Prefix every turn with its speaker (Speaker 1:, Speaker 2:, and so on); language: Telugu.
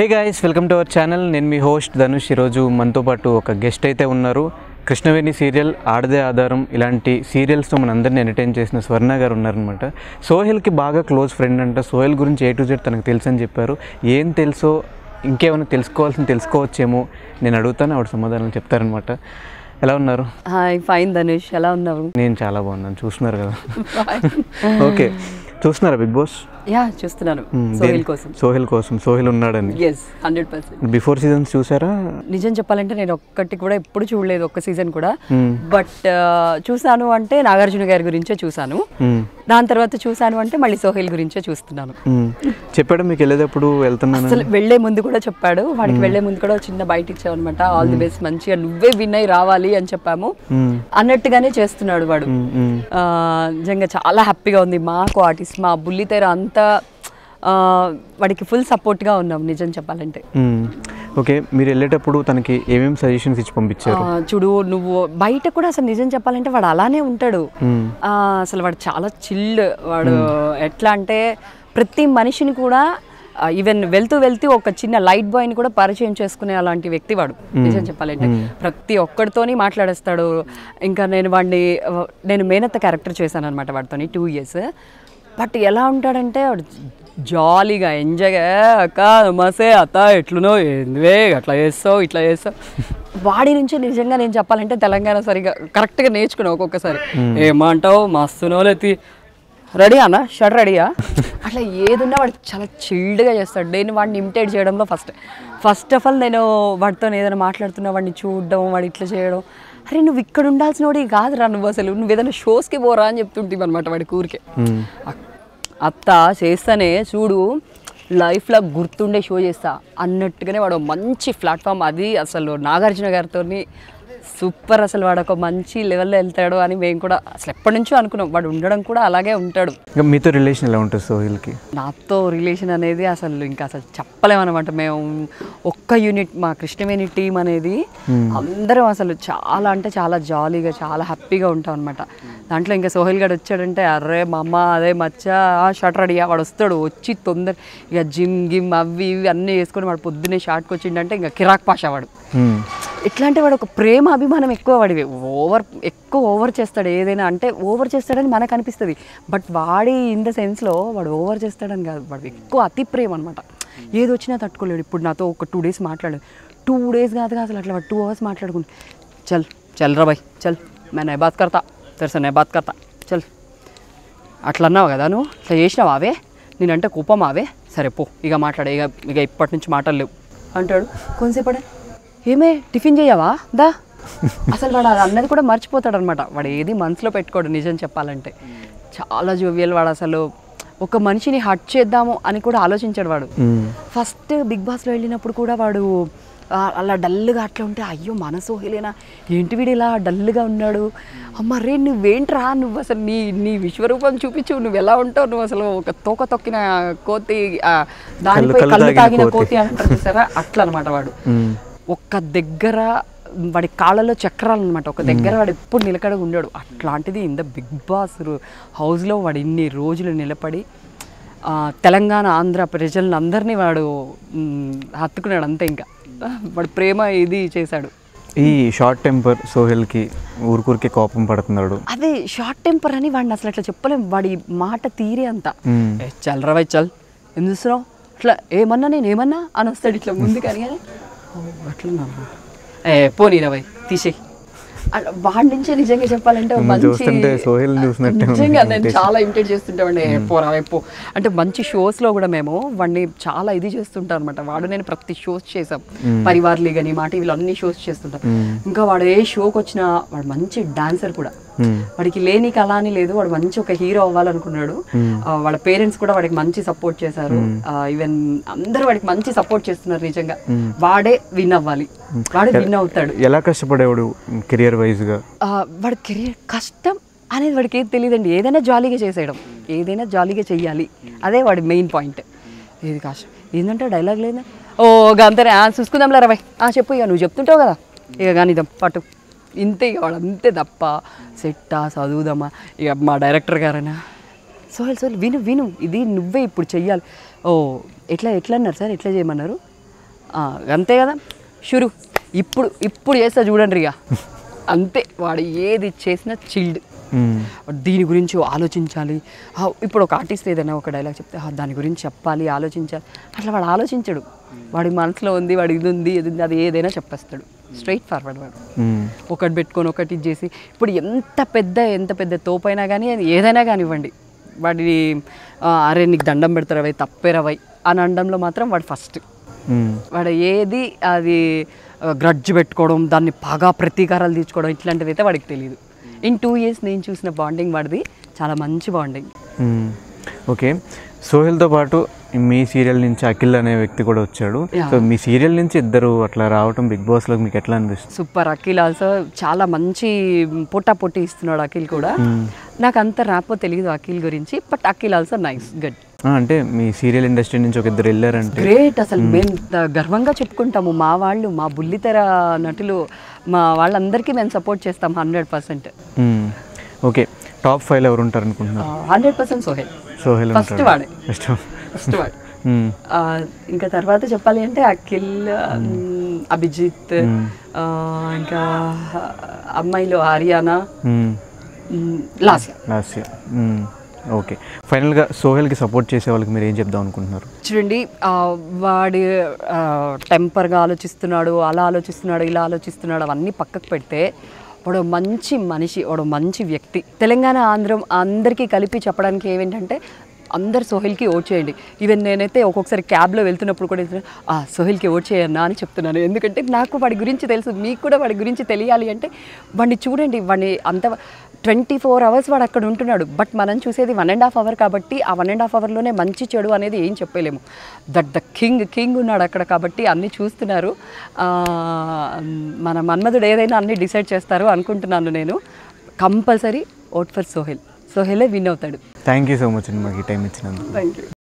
Speaker 1: Hey guys welcome to our channel నేను మీ హోస్ట్ ధనుష్ ఈరోజు మనతో పాటు ఒక గెస్ట్ అయితే ఉన్నారు కృష్ణవేణి సీరియల్ ఆడదే ఆధారం ఇలాంటి సీరియల్స్తో మనందరిని ఎంటర్టైన్ చేసిన స్వర్ణ గారు ఉన్నారనమాట సోహెల్కి బాగా క్లోజ్ ఫ్రెండ్ అంట సోహెల్ గురించి ఏ టు జెడ్ తనకు తెలుసు అని చెప్పారు ఏం తెలుసో ఇంకేమైనా తెలుసుకోవాల్సింది తెలుసుకోవచ్చేమో నేను అడుగుతాను ఆవిడ సమాధానం చెప్తారనమాట ఎలా ఉన్నారు
Speaker 2: హాయ్ ఫైన్ ధనుష్ ఎలా ఉన్నావు
Speaker 1: నేను చాలా బాగున్నాను చూస్తున్నారు కదా ఓకే చూస్తున్నారా బిగ్ బాస్
Speaker 2: యా చూస్తున్నాను సోహిల్ కోసం
Speaker 1: సోహెల్ కోసం సోహెల్ ఉన్నాడని
Speaker 2: yes hundred percent
Speaker 1: before seasons చూసారా
Speaker 2: నిజం చెప్పాలంటే నేను ఒక్కటి కూడా ఎప్పుడు చూడలేదు ఒక్క సీజన్ కూడా
Speaker 1: మ్మ్.
Speaker 2: బట్ చూసాను అంటే నాగార్జున గారి గురించే చూసాను
Speaker 1: మ్మ్.
Speaker 2: దాని తర్వాత చూసాను అంటే మళ్ళీ సోహెల్ గురించే చూస్తున్నాను
Speaker 1: మ్మ్. చెప్పాడు మీకు వెళ్ళేటప్పుడు వెళ్తున్నాను
Speaker 2: అసలు వెళ్లే ముందు కూడా చెప్పాడు వాడికి వెళ్లే ముందు కూడా చిన్న బయట ఇచ్చామన్నమాట ఆల్ ది బెస్ట్ మంచిగా నువ్వే విన్ అయి రావాలి అని చెప్పాము
Speaker 1: మ్మ్.
Speaker 2: అన్నట్టుగానే చేస్తున్నాడు వాడు
Speaker 1: మ్మ్. మ్మ్.
Speaker 2: ఆ, నిజంగా చాలా హ్యాపీగా ఉంది మాకు ఆర్టిస్ట్ మా బుల్లితెర అంతా ఆ, వాడికి ఫుల్ సపోర్ట్గా ఉన్నాం నిజం చెప్పాలంటే
Speaker 1: మ్మ్. ఓకే మీరు వెళ్ళేటప్పుడు తనకి ఏమేమి సజెషన్స్ ఇచ్చి పంపించారు
Speaker 2: ఆ, చూడు నువ్వు బయట కూడా అసలు నిజం చెప్పాలంటే వాడు అలానే ఉంటాడు
Speaker 1: మ్మ్.
Speaker 2: ఆ, అసలు వాడు చాలా చిల్డ్ వాడు ఎట్లా అంటే ప్రతి మనిషిని కూడా ఈవెన్ వెళ్తూ వెళ్తూ ఒక చిన్న లైట్ బాయ్ని కూడా పరిచయం చేసుకునే అలాంటి వ్యక్తి వాడు నిజం చెప్పాలంటే ప్రతి ఒక్కడితోని మాట్లాడేస్తాడు ఇంకా నేను వాడిని ఆ, నేను మేనత్త క్యారెక్టర్ చేశాను అనమాట వాడితోని టూ ఇయర్స్ బట్ ఎలా ఉంటాడంటే వాడు జాలీగా ఎంజాయ్గా అక్క నమస్తే అత్త ఎట్లునో ఏందివే అట్లా చేస్తావు ఇట్లా చేస్తావు వాడి నుంచి నిజంగా నేను చెప్పాలంటే తెలంగాణ సరిగా కరెక్ట్గా నేర్చుకున్నావు ఒక్కొక్కసారి ఏమంటావు మస్తునో లేతి రెడీ అన్న షర్ట్ రెడీయా అట్లా ఏదున్నా వాడు చాలా చిల్డ్గా చేస్తాడు నేను వాడిని ఇమిటేట్ చేయడంలో ఫస్ట్ ఫస్ట్ ఆఫ్ ఆల్ నేను వాడితో ఏదైనా మాట్లాడుతున్నా వాడిని చూడడం వాడు ఇట్లా చేయడం అరే నువ్వు ఇక్కడ ఉండాల్సిన వాడి కాదురా నువ్వు అసలు నువ్వు ఏదైనా షోస్కి పోరా అని చెప్తుంటావు అనమాట వాడి ఊరికే
Speaker 1: మ్మ్.
Speaker 2: అక్- అత్త చేస్తానే చూడు లైఫ్లో గుర్తుండే షో చేస్తా అన్నట్టుగానే వాడు మంచి ప్లాట్ఫామ్ అది అసలు నాగార్జున గారితో సూపర్ అసలు వాడు ఒక మంచి లెవెల్లో వెళ్తాడు అని మేము కూడా అసలు ఎప్పటి నుంచో అనుకున్నాం వాడు ఉండడం కూడా అలాగే ఉంటాడు
Speaker 1: ఇంకా మీతో రిలేషన్ ఎలా ఉంటుంది సోహెల్కి
Speaker 2: నాతో రిలేషన్ అనేది అసలు ఇంకా అసలు చెప్పలేమన్నమాట మేము ఒక్క యూనిట్ మా కృష్ణవేణి టీం అనేది అందరం అసలు చాలా అంటే చాలా జాలీగా చాలా హ్యాపీగా ఉంటాం అనమాట దాంట్లో ఇంకా సోహెల్ గడ్ వచ్చాడంటే అర్రే మా అమ్మ అదే మచ్చ షర్ట్ రెడీయా వాడు వస్తాడు వచ్చి తొందర ఇక జిమ్ గిమ్ అవి ఇవి అన్నీ వేసుకొని వాడు పొద్దున్నే షార్ట్కి వచ్చిండంటే ఇంకా కిరాక్ పాషా వాడు
Speaker 1: మ్మ్.
Speaker 2: ఎట్లా అంటే వాడు ఒక ప్రేమ అభిమానం ఎక్కువ వాడివి ఓవర్ ఎక్కువ ఓవర్ చేస్తాడు ఏదైనా అంటే ఓవర్ చేస్తాడని మనకు అనిపిస్తుంది బట్ వాడి ఇన్ ద సెన్స్లో వాడు ఓవర్ చేస్తాడని కాదు వాడు ఎక్కువ అతి ప్రేమ అనమాట ఏది వచ్చినా తట్టుకోలేడు ఇప్పుడు నాతో ఒక టూ డేస్ మాట్లాడాడు టూ డేస్ కాదుగా అసలు అట్లా టూ అవర్స్ మాట్లాడుకుంటు చల్ చల్ రా బాయ్ చల్ మే నే బాత్ కర్తా తెరసా నే బాత్ కర్తా చల్ అట్లా అన్నావు కదా నువ్వు ఇట్లా చేసినావు అవే నేనంటే కుప్పం అవే సరే పో ఇక మాట్లాడే ఇక ఇక ఇప్పటి నుంచి మాటలు లేవు అంటాడు కొంతసేపడే ఏమే టిఫిన్ చేయవా దా అసలు వాడు అది అన్నది కూడా మర్చిపోతాడు అనమాట వాడు ఏది మనసులో పెట్టుకోడు నిజం చెప్పాలంటే చాలా జోవియల్ వాడు అసలు ఒక మనిషిని హట్ చేద్దాము అని కూడా ఆలోచించాడు వాడు
Speaker 1: మ్మ్.
Speaker 2: ఫస్ట్ బిగ్ బాస్లో వెళ్ళినప్పుడు కూడా వాడు ఆ, అలా డల్గా అట్లా ఉంటే అయ్యో మన సోహిలేనా ఏంటి వీడు ఇలా డల్గా ఉన్నాడు అమ్మ రే నువ్వేంట్రా నువ్వు అసలు నీ నీ విశ్వరూపం చూపించు నువ్వు ఎలా ఉంటావు నువ్వు అసలు ఒక తోక తొక్కిన కోతి ఆ, దానిపై
Speaker 1: కళ్ళు
Speaker 2: కళ్ళు
Speaker 1: తాగిన
Speaker 2: తాగిన
Speaker 1: కోతి.
Speaker 2: కోతి అంటారు చూసారా అట్లా అనమాట వాడు
Speaker 1: మ్మ్.
Speaker 2: ఒక్క దగ్గర వాడి కాళ్ళలో చక్రాలు అనమాట ఒక దగ్గర వాడు ఎప్పుడు నిలకడగా ఉండాడు అట్లాంటిది ఇన్ ద బిగ్ బాస్ హౌస్లో వాడు ఇన్ని రోజులు నిలబడి ఆ, తెలంగాణ ఆంధ్ర ప్రజలను అందరినీ వాడు మ్, హత్తుకున్నాడు అంతే ఇంకా వాడు ప్రేమ ఇది చేశాడు
Speaker 1: ఈ షార్ట్ టెంపర్ సోహెల్కి ఊరికూరికే కోపం పడుతున్నాడు
Speaker 2: అదే షార్ట్ టెంపర్ అని వాడిని అసలు అట్లా చెప్పలేం వాడి మాట తీరే అంత
Speaker 1: మ్మ్.
Speaker 2: ఏ చల్ రవై చల్ ఏం చూస్తున్నావు ఇట్లా ఏమన్నా నేను ఏమన్నా అని వస్తాడు ఇట్లా ముందు కానీ కానీ అట్లా ఏ పోనీ రవై తీసేయి అలా వాడి నుంచే నిజంగా చెప్పాలంటే ఒక
Speaker 1: మిమ్మల్ని
Speaker 2: మంచి
Speaker 1: చూస్తుంటే సోహెల్ చూసినట్టే ఉంది
Speaker 2: నిజంగా నేను చాలా ఇమిటేట్ చేస్తుంటామండి పోరా పో అంటే మంచి షోస్లో కూడా మేము వాడిని చాలా ఇది చేస్తుంటాం అనమాట వాడు నేను ప్రతి షోస్ చేసాం పరివార్ లీగ్ అని మా టీవీలో అన్ని షోస్ చేస్తుంటాం ఇంకా వాడు ఏ షోకి వచ్చినా వాడు మంచి డాన్సర్ కూడా
Speaker 1: మ్మ్.
Speaker 2: వాడికి లేని కళ అని లేదు వాడు మంచి ఒక హీరో అవ్వాలనుకున్నాడు ఆ, వాళ్ళ పేరెంట్స్ కూడా వాడికి మంచి సపోర్ట్ చేశారు ఈవెన్ అందరూ వాడికి మంచి సపోర్ట్ చేస్తున్నారు నిజంగా వాడే విన్ అవ్వాలి వాడే విన్ అవుతాడు
Speaker 1: ఎలా కష్టపడేవాడు కెరియర్ వైజ్గా
Speaker 2: ఆ, వాడి కెరియర్ కష్టం అనేది వాడికి ఏది తెలియదండి ఏదైనా జాలీగా చేసేయడం ఏదైనా జాలీగా చెయ్యాలి అదే వాడి మెయిన్ పాయింట్ ఏది కష్టం ఏంటంటే డైలాగ్ లేదా ఓ అంతనే చూసుకుందాంలే రవై ఆ చెప్పు ఇక నువ్వు చెప్తుంటావు కదా ఇక కానిద్దాం పట్టు ఇంతే ఇక వాడు అంతే తప్ప సెట్టా చదువుదామా ఇక మా డైరెక్టర్ గారైనా సోహెల్ సోహెల్ విను విను ఇది నువ్వే ఇప్పుడు చెయ్యాలి ఓ ఎట్లా ఎట్లా అన్నారు సార్ ఎట్లా చేయమన్నారు ఆ, అంతే కదా షురు ఇప్పుడు ఇప్పుడు చేస్తా చూడండి ఇక అంతే వాడు ఏది చేసినా చిల్డ్
Speaker 1: మ్మ్.
Speaker 2: దీని గురించి ఆలోచించాలి ఆ, ఇప్పుడు ఒక ఆర్టిస్ట్ ఏదైనా ఒక డైలాగ్ చెప్తే "ఆ, దాని గురించి చెప్పాలి ఆలోచించాలి అట్లా వాడు ఆలోచించడు వాడి మనసులో ఉంది వాడి ఇది ఉంది ఇది ఉంది అది ఏదైనా చెప్పేస్తాడు స్ట్రైట్ ఫార్వర్డ్ వాడు
Speaker 1: మ్మ్.
Speaker 2: ఒకటి పెట్టుకొని ఒకటి ఇది చేసి ఇప్పుడు ఎంత పెద్ద ఎంత పెద్ద తోపైనా కానీ అది ఏదైనా కానివ్వండి వాడి ఆ, అరే నీకు దండం పెడతారు అవి తప్పేరవై అని అనడంలో మాత్రం వాడు ఫస్ట్
Speaker 1: మ్మ్.
Speaker 2: వాడు ఏది అది గ్రడ్జ్ పెట్టుకోవడం దాన్ని బాగా ప్రతీకారాలు తీర్చుకోవడం ఇట్లాంటిది అయితే వాడికి తెలియదు ఇన్ టూ ఇయర్స్ నేను చూసిన బాండింగ్ వాడిది చాలా మంచి బాండింగ్
Speaker 1: మ్మ్. ఓకే సోహెల్తో పాటు మీ సీరియల్ నుంచి అఖిల్ అనే వ్యక్తి కూడా వచ్చాడు
Speaker 2: Yeah.
Speaker 1: సో మీ సీరియల్ నుంచి ఇద్దరు అట్లా రావటం బిగ్ బాస్లోకి మీకు ఎట్లా అనిపిస్తుంది
Speaker 2: సూపర్ అఖిల్ ఆల్సో చాలా మంచి పొట్టా పొట్టి ఇస్తున్నాడు అఖిల్ కూడా నాకు అంత రాపో తెలియదు అఖిల్ గురించి but Akhil also nice good
Speaker 1: ఆ, అంటే మీ సీరియల్ ఇండస్ట్రీ నుంచి ఒక ఇద్దరు వెళ్ళారంటే
Speaker 2: గ్రేట్ అసలు మేము ద- గర్వంగా చెప్పుకుంటాము మా వాళ్ళు మా బుల్లితెర నటులు మా వాళ్ళందరికీ మేము సపోర్ట్ చేస్తాం హండ్రెడ్ పర్సెంట్
Speaker 1: మ్మ్. ఓకే టాప్ ఫైవ్ ఎవరు ఉంటారు అనుకుంటున్నారు
Speaker 2: hundred percent Sohel
Speaker 1: Sohel
Speaker 2: first
Speaker 1: ఉంటాడు
Speaker 2: వాడే
Speaker 1: ఫస్ట్
Speaker 2: ఫస్ట్ వాడు
Speaker 1: మ్మ్.
Speaker 2: ఆ, ఇంకా తర్వాత చెప్పాలి అంటే అఖిల్ మ్, అభిజిత్ ఆ, ఇంకా అమ్మాయిలు ఆర్యానా
Speaker 1: మ్మ్.
Speaker 2: మ్, లాస్య
Speaker 1: లాస్ట్ ఇయర్ మ్మ్. ఓకే ఫైనల్గా సోహెల్కి సపోర్ట్ చేసే వాళ్ళకి మీరు ఏం చెప్దాం అనుకుంటున్నారు
Speaker 2: చూడండి ఆ, వాడి టెంపర్గా ఆలోచిస్తున్నాడు అలా ఆలోచిస్తున్నాడు ఇలా ఆలోచిస్తున్నాడు అవన్నీ పక్కకు పెడితే వాడు మంచి మనిషి వాడు మంచి వ్యక్తి తెలంగాణ ఆంధ్రం అందరికీ కలిపి చెప్పడానికి ఏమేంటంటే అందరు సోహెల్కి ఓట్ చేయండి ఈవెన్ నేనైతే ఒక్కొక్కసారి క్యాబ్లో వెళ్తున్నప్పుడు కూడా ఏంటంటే, ఆ సోహెల్కి ఓట్ చేయన్నా అని చెప్తున్నాను ఎందుకంటే నాకు వాడి గురించి తెలుసు మీకు కూడా వాడి గురించి తెలియాలి అంటే వాడిని చూడండి వాడిని అంత ట్వంటీ ఫోర్ అవర్స్ వాడు అక్కడ ఉంటున్నాడు బట్ మనం చూసేది వన్ అండ్ హాఫ్ అవర్ కాబట్టి ఆ వన్ అండ్ హాఫ్ అవర్లోనే మంచి చెడు అనేది ఏం చెప్పలేము దట్ ద కింగ్ కింగ్ ఉన్నాడు అక్కడ కాబట్టి అన్నీ చూస్తున్నారు ఆ, మన మన్మధుడు ఏదైనా అన్నీ డిసైడ్ చేస్తారు అనుకుంటున్నాను నేను కంపల్సరీ ఓట్ ఫర్ సోహెల్ సోహెలే విన్ అవుతాడు
Speaker 1: థ్యాంక్ యూ సో మచ్ అండి మాకు ఈ టైం ఇచ్చినందుకు
Speaker 2: థ్యాంక్ యూ